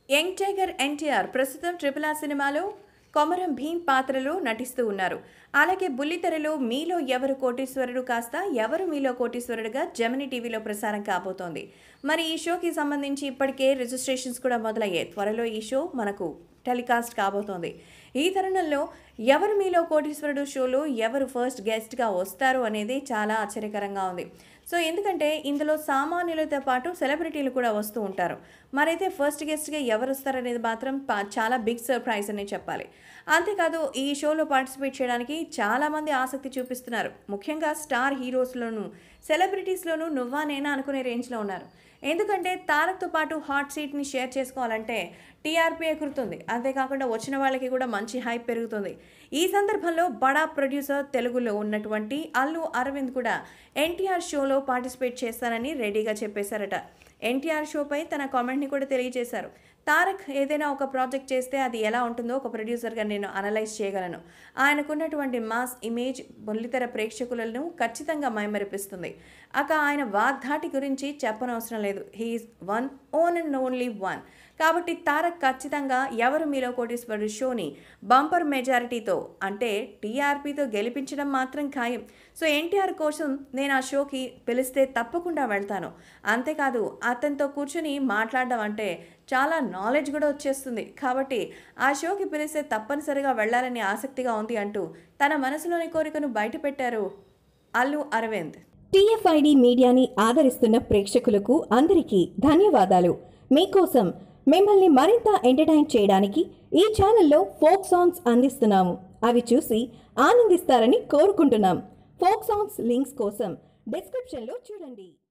young tiger NTR ప్రస్తుతం triple R సినిమాలో కొమరం భీమ్ పాత్రలో నటిస్తూ ఉన్నారు అలాగే బుల్లితెరలో మీలో ఎవరు కోటీశ్వరుడు కాస్త ఎవరు మీలో కోటీశ్వరుడుగా జమినీ టీవీలో ప్రసారం కాబోతోంది మరి ఈ షోకి సంబంధించి ఇప్పటికే రిజిస్ట్రేషన్స్ కూడా మొదలయ్యాయి త్వరలో ఈ షో మనకు టెలికాస్ట్ కాబోతోంది ఈ తరుణంలో ఎవరు మీలో కోటీశ్వరుడు షోలో ఎవరు ఫస్ట్ గెస్ట్గా వస్తారు అనేది చాలా ఆశ్చర్యకరంగా ఉంది సో ఎందుకంటే ఇందులో సామాన్యులతో పాటు సెలబ్రిటీలు కూడా వస్తూ ఉంటారు మరైతే ఫస్ట్ గెస్ట్గా ఎవరు వస్తారనేది మాత్రం పా- చాలా బిగ్ సర్ప్రైజ్ అని చెప్పాలి అంతేకాదు ఈ షోలో పార్టిసిపేట్ చేయడానికి చాలామంది ఆసక్తి చూపిస్తున్నారు ముఖ్యంగా స్టార్ హీరోస్లోనూ సెలబ్రిటీస్లోనూ నువ్వా నేనా అనుకునే రేంజ్లో ఉన్నారు ఎందుకంటే తారక్తో పాటు హాట్ సీట్ని షేర్ చేసుకోవాలంటే టీఆర్పీ ఎగురుతుంది అంతేకాకుండా వచ్చిన వాళ్ళకి కూడా మంచి హైప్ పెరుగుతుంది ఈ సందర్భంలో బడా ప్రొడ్యూసర్ తెలుగులో ఉన్నటువంటి అల్లు అరవింద్ కూడా ఎన్టీఆర్ షోలో పార్టిసిపేట్ చేస్తానని రెడీగా చెప్పేశారట ఎన్టీఆర్ షోపై తన కామెంట్ని కూడా తెలియజేశారు తారక్ ఏదైనా ఒక ప్రాజెక్ట్ చేస్తే అది ఎలా ఉంటుందో ఒక ప్రొడ్యూసర్గా నేను అనలైజ్ చేయగలను ఆయనకున్నటువంటి మాస్ ఇమేజ్ బొల్లితెర ప్రేక్షకులను ఖచ్చితంగా మైమరిపిస్తుంది అక ఆయన వాగ్ధాటి గురించి చెప్పనవసరం లేదు he's one own and only one కాబట్టి తారక్ ఖచ్చితంగా ఎవరు మీలో కోటీశ్వరుడు షోని బంపర్ మెజారిటీతో అంటే టీఆర్పీతో గెలిపించడం మాత్రం ఖాయం సో ఎన్టీఆర్ కోసం నేను ఆ షోకి పిలిస్తే తప్పకుండా వెళ్తాను అంతేకాదు అతనితో కూర్చొని మాట్లాడడం అంటే చాలా నాలెడ్జ్ కూడా వచ్చేస్తుంది కాబట్టి ఆ షోకి పిలిస్తే తప్పనిసరిగా వెళ్ళాలని ఆసక్తిగా ఉంది అంటూ తన మనసులోని కోరికను బయటపెట్టారు అల్లు అరవింద్ టీఎఫ్ఐడి మీడియాని ఆదరిస్తున్న ప్రేక్షకులకు అందరికీ ధన్యవాదాలు మీకోసం మిమ్మల్ని మరింత ఎంటర్టైన్ చేయడానికి ఈ ఛానల్లో ఫోక్ సాంగ్స్ అందిస్తున్నాము అవి చూసి ఆనందిస్తారని కోరుకుంటున్నాం ఫోక్ సాంగ్స్ లింక్స్ కోసం డిస్క్రిప్షన్లో చూడండి